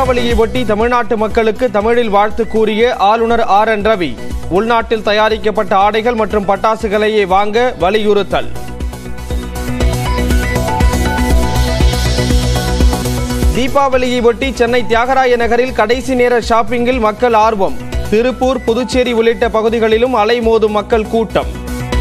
தீபாவளியை ஒட்டி தமிழ்நாட்டு மக்களுக்கு தமிழில் வாழ்த்து கூறிய ஆளுநர் ஆர் என் ரவி உள்நாட்டில் தயாரிக்கப்பட்ட ஆடைகள் மற்றும் பட்டாசுகளையே வாங்க வலியுறுத்தல் தீபாவளியை ஒட்டி சென்னை தியாகராய நகரில் கடைசி நேர ஷாப்பிங்கில் மக்கள் ஆர்வம் திருப்பூர் புதுச்சேரி உள்ளிட்ட பகுதிகளிலும் அலைமோதும் மக்கள் கூட்டம்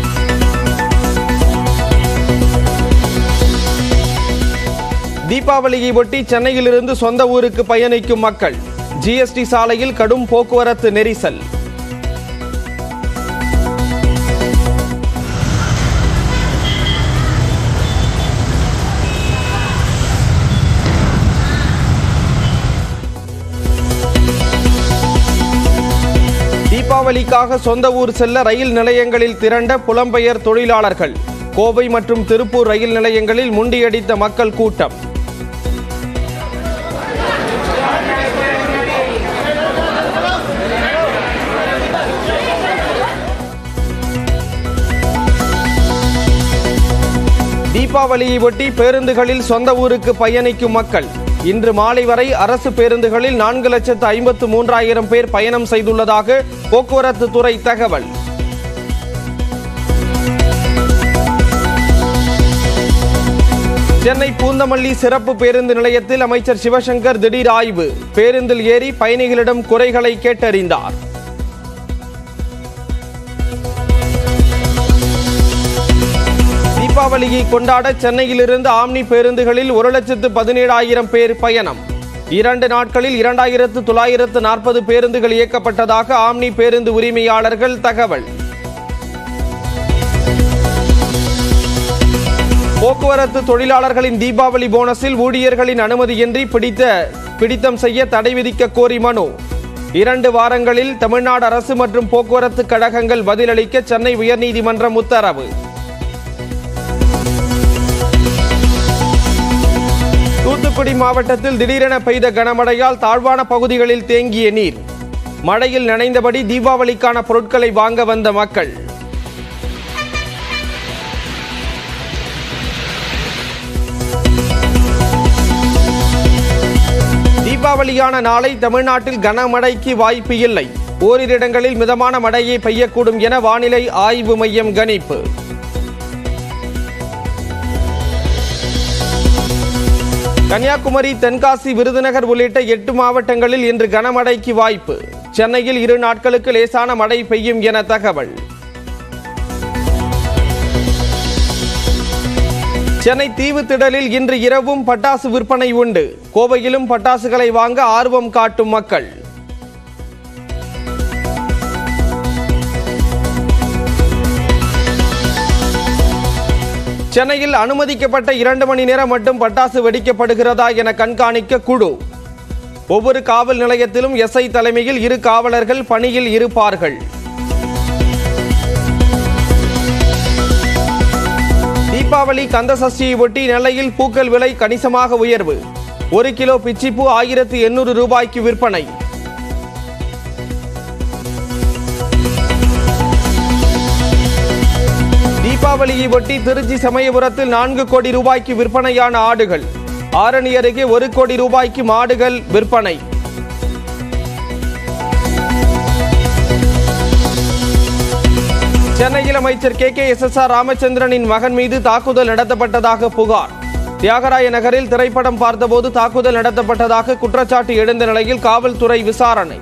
தீபாவளியை ஒட்டி சென்னையிலிருந்து சொந்த ஊருக்கு பயணிக்கும் மக்கள் ஜிஎஸ்டி சாலையில் கடும் போக்குவரத்து நெரிசல் தீபாவளிக்காக சொந்த ஊர் செல்ல ரயில் நிலையங்களில் திரண்ட புலம்பெயர் தொழிலாளர்கள் கோவை மற்றும் திருப்பூர் ரயில் நிலையங்களில் முண்டியடித்த மக்கள் கூட்டம் தீபாவளியை ஒட்டி பேருந்துகளில் சொந்த ஊருக்கு பயணிக்கும் மக்கள் இன்று மாலை வரை அரசு பேருந்துகளில் நான்கு லட்சத்து ஐம்பத்து மூன்றாயிரம் பேர் பயணம் செய்துள்ளதாக போக்குவரத்து துறை தகவல் சென்னை பூந்தமல்லி சிறப்பு பேருந்து நிலையத்தில் அமைச்சர் சிவசங்கர் திடீர் ஆய்வு பேருந்தில் ஏறி பயணிகளிடம் குறைகளை கேட்டறிந்தார் தீபாவளியை கொண்டாட சென்னையிலிருந்து ஆம்னி பேருந்துகளில் ஒரு லட்சத்து பதினேழாயிரம் பேர் பயணம் இரண்டு நாட்களில் இரண்டாயிரத்து தொள்ளாயிரத்து நாற்பது பேருந்துகள் இயக்கப்பட்டதாக ஆம்னி பேருந்து உரிமையாளர்கள் தகவல் போக்குவரத்து தொழிலாளர்களின் தீபாவளி போனஸில் ஊழியர்களின் அனுமதியின்றி பிடித்த பிடித்தம் செய்ய தடை விதிக்க கோரி மனு இரண்டு வாரங்களில் தமிழ்நாடு அரசு மற்றும் போக்குவரத்து கழகங்கள் பதிலளிக்க சென்னை உயர்நீதிமன்றம் உத்தரவு தூத்துக்குடி மாவட்டத்தில் திடீரென பெய்த கனமழையால் தாழ்வான பகுதிகளில் தேங்கிய நீர் மழையில் நனைந்தபடி தீபாவளிக்கான பொருட்களை வாங்க வந்த மக்கள் தீபாவளியான நாளை தமிழ்நாட்டில் கனமழைக்கு வாய்ப்பு இல்லை ஓரிரு இடங்களில் மிதமான மழையே பெய்யக்கூடும் என வானிலை ஆய்வு மையம் கணிப்பு கன்னியாகுமரி தென்காசி விருதுநகர் உள்ளிட்ட எட்டு மாவட்டங்களில் இன்று கனமழைக்கு வாய்ப்பு சென்னையில் இரு நாட்களுக்கு லேசான மழை பெய்யும் என தகவல் சென்னை தீவுத்திடலில் இன்று இரவும் பட்டாசு விற்பனை உண்டு கோவையிலும் பட்டாசுகளை வாங்க ஆர்வம் காட்டும் மக்கள் சென்னையில் அனுமதிக்கப்பட்ட இரண்டு மணி நேரம் மட்டும் பட்டாசு வெடிக்கப்படுகிறதா என கண்காணிக்க குழு ஒவ்வொரு காவல் நிலையத்திலும் எஸ்ஐ தலைமையில் இரு காவலர்கள் பணியில் இருப்பார்கள் தீபாவளி கந்த சஷ்டியை ஒட்டி நெல்லையில் பூக்கள் விலை கணிசமாக உயர்வு ஒரு கிலோ பிச்சிப்பூ ஆயிரத்து எண்ணூறு ரூபாய்க்கு விற்பனை தீபாவளியை ஒட்டி திருச்சி சமயபுரத்தில் நான்கு கோடி ரூபாய்க்கு விற்பனையான ஆடுகள் ஆரணி அருகே ஒரு கோடி ரூபாய்க்கு மாடுகள் விற்பனை சென்னையில் அமைச்சர் K K S S R ராமச்சந்திரனின் மகன் மீது தாக்குதல் நடத்தப்பட்டதாக புகார் தியாகராய நகரில் திரைப்படம் பார்த்தபோது தாக்குதல் நடத்தப்பட்டதாக குற்றச்சாட்டு எழுந்த நிலையில் காவல்துறை விசாரணை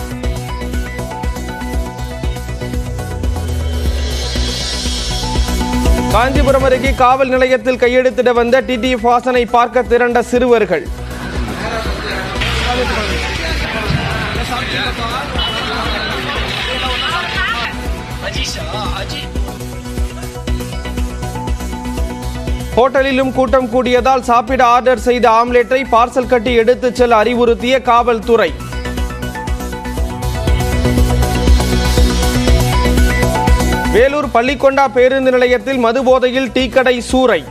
காஞ்சிபுரம் அருகே காவல் நிலையத்தில் கையெழுத்திட வந்த டிடிஎஃப் வாசனை பார்க்க திரண்ட சிறுவர்கள் ஹோட்டலிலும் கூட்டம் கூடியதால் சாப்பிட ஆர்டர் செய்த ஆம்லெட்டை பார்சல் கட்டி எடுத்துச் செல்ல அறிவுறுத்திய காவல்துறை வேலூர் பள்ளிக்கொண்டா பேருந்து நிலையத்தில் மதுபோதையில் டீக்கடை சூறை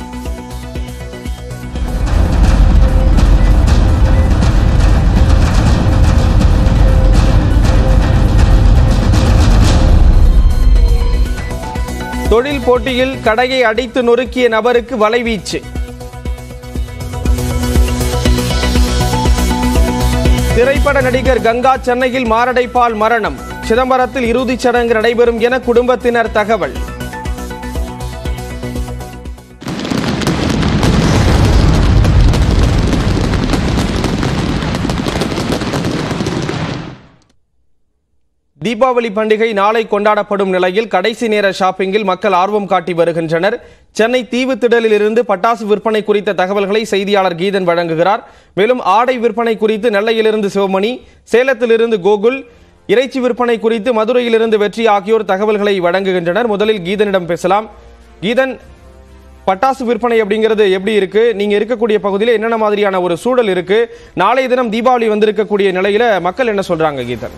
தொழில் போட்டியில் கடையை அடித்து நொறுக்கிய நபருக்கு வலைவீச்சு திரைப்பட நடிகர் கங்கா சென்னையில் மாரடைப்பால் மரணம் சிதம்பரத்தில் இறுதிச் சடங்கு நடைபெறும் என குடும்பத்தினர் தகவல் தீபாவளி பண்டிகை நாளை கொண்டாடப்படும் நிலையில் கடைசி நேர ஷாப்பிங்கில் மக்கள் ஆர்வம் காட்டி வருகின்றனர் சென்னை தீவுத்திடலில் இருந்து பட்டாசு விற்பனை குறித்த தகவல்களை செய்தியாளர் கீதன் வழங்குகிறார் மேலும் ஆடை விற்பனை குறித்து நெல்லையிலிருந்து சிவமணி சேலத்திலிருந்து கோகுல் இறைச்சி விற்பனை குறித்து மதுரையிலிருந்து வெற்றி ஆகியோர் தகவல்களை வழங்குகின்றனர் முதலில் கீதனிடம் பேசலாம் கீதன் பட்டாசு விற்பனை அப்படிங்கிறது எப்படி இருக்கு நீங்க இருக்கக்கூடிய பகுதியில் என்னென்ன மாதிரியான ஒரு சூழல் இருக்கு நாளைய தினம் தீபாவளி வந்திருக்கக்கூடிய நிலையில மக்கள் என்ன சொல்றாங்க கீதன்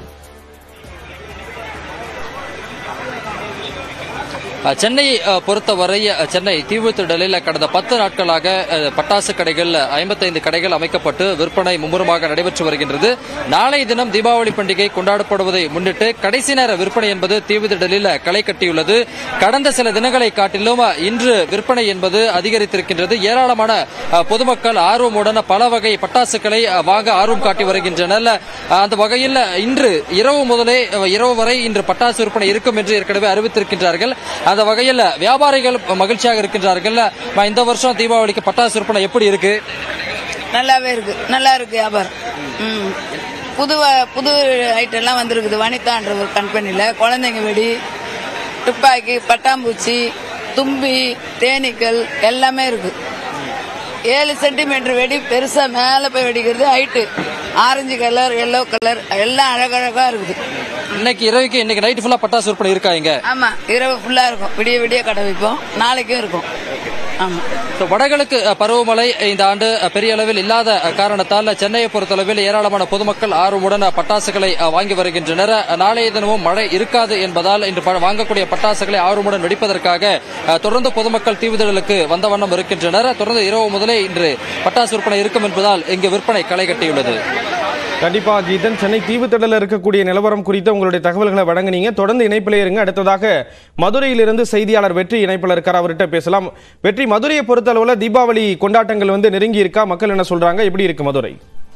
அஹ் சென்னை அஹ், பொறுத்தவரை அஹ், சென்னை தீவுத்திடலில் கடந்த பத்து நாட்களாக அஹ், பட்டாசு கடைகள் ஐம்பத்தைந்து கடைகள் அமைக்கப்பட்டு விற்பனை மும்முரமாக நடைபெற்று வருகின்றது நாளை தினம் தீபாவளி பண்டிகை கொண்டாடப்படுவதை முன்னிட்டு கடைசி நேர விற்பனை என்பது தீவுத்திடலில் களை கட்டியுள்ளது கடந்த சில தினங்களை காட்டிலும் அஹ், இன்று விற்பனை என்பது அதிகரித்திருக்கின்றது ஏராளமான அஹ், பொதுமக்கள் ஆர்வமுடன் பல வகை பட்டாசுகளை அஹ், வாங்க ஆர்வம் காட்டி வருகின்றனர் அஹ், அந்த வகையில் இன்று இரவு முதலே அஹ், இரவு வரை இன்று பட்டாசு விற்பனை இருக்கும் என்று ஏற்கனவே அறிவித்திருக்கின்றார்கள் அந்த வகையில் வியாபாரிகள் மகிழ்ச்சியாக இருக்கின்றார்கள் அஹ், இந்த வருஷம் தீபாவளிக்கு பட்டாசு விற்பனை எப்படி இருக்கு நல்லாவே இருக்கு நல்லா இருக்கு வியாபாரம் ம் புது வ- புது ஐட்டம் எல்லாம் வந்திருக்குது வனிதான்ற ஒரு கம்பெனியில் குழந்தைங்க வெடி துப்பாக்கி பட்டாம்பூச்சி தும்பி தேனீக்கள் எல்லாமே இருக்கு ஏழு சென்டிமீட்டர் வெடி பெருசா மேலே போய் வெடிக்கிறது height orange colour yellow colour எல்லாம் அழகழகா இருக்குது இன்னைக்கு இரவுக்கு இன்னைக்கு நைட் ஃபுல்லா பட்டாசு விற்பனை இருக்கா இங்க ஆமா இரவு ஃபுல்லா இருக்கும் விடிய விடிய கடை வைப்போம் நாளைக்கும் இருக்கும் ஆமா So, வடகிழக்கு அஹ், பருவமழை இந்த ஆண்டு அஹ், பெரிய அளவில் இல்லாத அஹ், காரணத்தால் சென்னையை பொறுத்தளவில் ஏராளமான பொதுமக்கள் ஆர்வமுடன் அஹ், பட்டாசுகளை அஹ், வாங்கி வருகின்றனர் அஹ், நாளைய தினமும் மழை இருக்காது என்பதால் இன்று ப- வாங்கக்கூடிய பட்டாசுகளை ஆர்வமுடன் வெடிப்பதற்காக அஹ், தொடர்ந்து பொதுமக்கள் தீவுதலுக்கு வந்த வண்ணம் இருக்கின்றனர் தொடர்ந்து இரவு முதலே இன்று பட்டாசு விற்பனை இருக்கும் என்பதால் இங்கு விற்பனை களை கட்டியுள்ளது கண்டிப்பா கீதன் சென்னை தீவுத்திடலில் இருக்கக்கூடிய நிலவரம் குறித்த உங்களுடைய தகவல்களை வழங்குனீங்க தொடர்ந்து இணைப்பில் இருங்க அடுத்ததாக மதுரையிலிருந்து செய்தியாளர் வெற்றி இணைப்பில் இருக்கார் அவர்கிட்ட பேசலாம் வெற்றி மதுரையை பொறுத்தளவுல தீபாவளி கொண்டாட்டங்கள் வந்து நெருங்கி இருக்கா மக்கள் என்ன சொல்றாங்க எப்படி இருக்கு மதுரை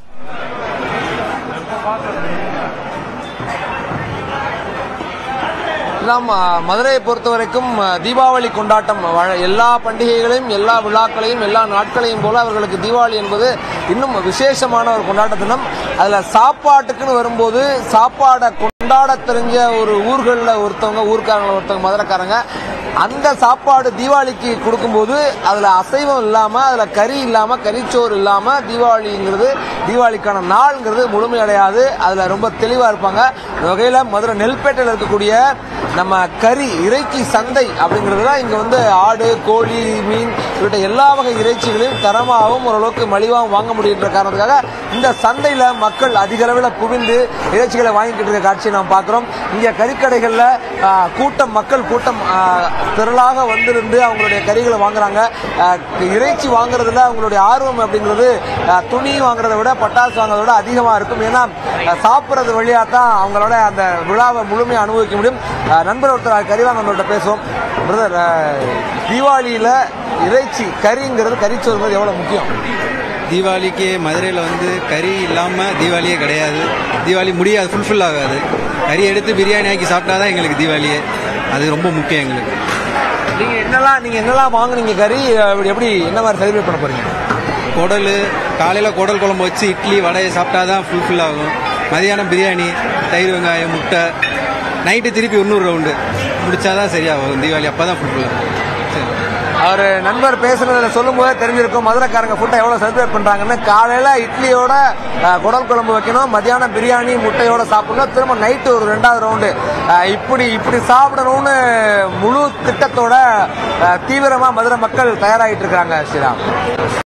நாம் அஹ், மதுரையை பொறுத்த வரைக்கும் அஹ், தீபாவளி கொண்டாட்டம் வழ- எல்லா பண்டிகைகளையும் எல்லா விழாக்களையும் எல்லா நாட்களையும் போல அவர்களுக்கு தீபாவளி என்பது இன்னும் விசேஷமான ஒரு கொண்டாட்ட தினம் அதுல சாப்பாட்டுக்குன்னு வரும்போது சாப்பாடை கொண்டாட தெரிஞ்ச ஒரு ஊர்களில் ஒருத்தவங்க ஊர்க்காரங்கள ஒருத்தவங்க மதுரைக்காரங்க அந்த சாப்பாடு தீபாவளிக்கு கொடுக்கும்போது அதுல அசைவம் இல்லாம அதுல கறி இல்லாம கறிச்சோறு இல்லாம தீபாவளிங்கிறது தீபாவளிக்கான நாள்ங்கிறது முழுமையடையாது அதுல ரொம்ப தெளிவா இருப்பாங்க இந்த வகையில மதுரை நெல்பேட்டையில் இருக்கக்கூடிய நம்ம கறி இறைச்சி சந்தை அப்படிங்கிறது தான் இங்க வந்து ஆடு கோழி மீன் உள்ளிட்ட எல்லா வகை இறைச்சிகளையும் தரமாகவும் ஓரளவுக்கு மலிவாகவும் வாங்க முடியுன்ற காரணத்துக்காக இந்த சந்தையில மக்கள் அதிக அளவில் குவிந்து இறைச்சிகளை வாங்கிக்கிட்டு இருக்க காட்சியை நாம் பார்க்கிறோம் இங்க கறிக்கடைகள்ல ஆ, கூட்டம் மக்கள் கூட்டம் ஆ, திரளாக வந்திருந்து அவங்களுடைய கறிகளை வாங்குறாங்க ஆ, இறைச்சி வாங்குறதுல அவங்களுடைய ஆர்வம் அப்படிங்கிறது ஆ, துணி வாங்குறதை விட பட்டாசு வாங்குறதை விட அதிகமா இருக்கும் ஏன்னா ஆ, சாப்பிடுறது வழியா தான் அவங்களோட அந்த விழாவை முழுமையாக அனுபவிக்க முடியும் ஆ, நண்பர் ஒருத்தர் கறி வாங்கினவர்கிட்ட பேசுவோம் பிரதர் தீபாவளியில இறைச்சி கறிங்கிறது கறிச்சோறுங்கிறது எவ்வளவு முக்கியம் தீபாவளிக்கு மதுரையில் வந்து கறி இல்லாமல் தீபாவளியே கிடையாது தீபாவளி முடியாது ஃபுல்ஃபில் ஆகாது கறி எடுத்து பிரியாணி ஆக்கி சாப்பிட்டா தான் எங்களுக்கு தீபாவளியே அது ரொம்ப முக்கியம் எங்களுக்கு நீங்க என்னெல்லாம் நீங்க என்னெல்லாம் வாங்குனீங்க கறி அஹ், எப்படி என்ன மாதிரி செலிப்ரேட் பண்ண போறீங்க குடல் காலையில் குடல் குழம்பு வச்சு இட்லி வடையை சாப்பிட்டா தான் ஃபுல்ஃபில் ஆகும் மதியானம் பிரியாணி தயிர் வெங்காயம் முட்டை நைட்டு திருப்பி இன்னொரு ரவுண்டு முடிச்சாதான் சரியாகும் தீபாவளி அப்போ தான் ஃபுல்ஃபில் ஆகும் சரி அவர் நண்பர் பேசுனதுல சொல்லும் போதே தெரிஞ்சிருக்கும் மதுரைக்காரங்க ஃபுட்டை எவ்வளவு செலிப்ரேட் பண்றாங்கன்னு காலையில இட்லியோட அஹ், குடல் குழம்பு வைக்கணும் மத்தியானம் பிரியாணி முட்டையோட சாப்பிடணும் திரும்ப நைட்டு ஒரு ரெண்டாவது ரவுண்டு இப்படி இப்படி சாப்பிடணும்னு முழு திட்டத்தோட அஹ், தீவிரமா மதுரை மக்கள் தயாராகிட்டு இருக்காங்க ஸ்ரீராம்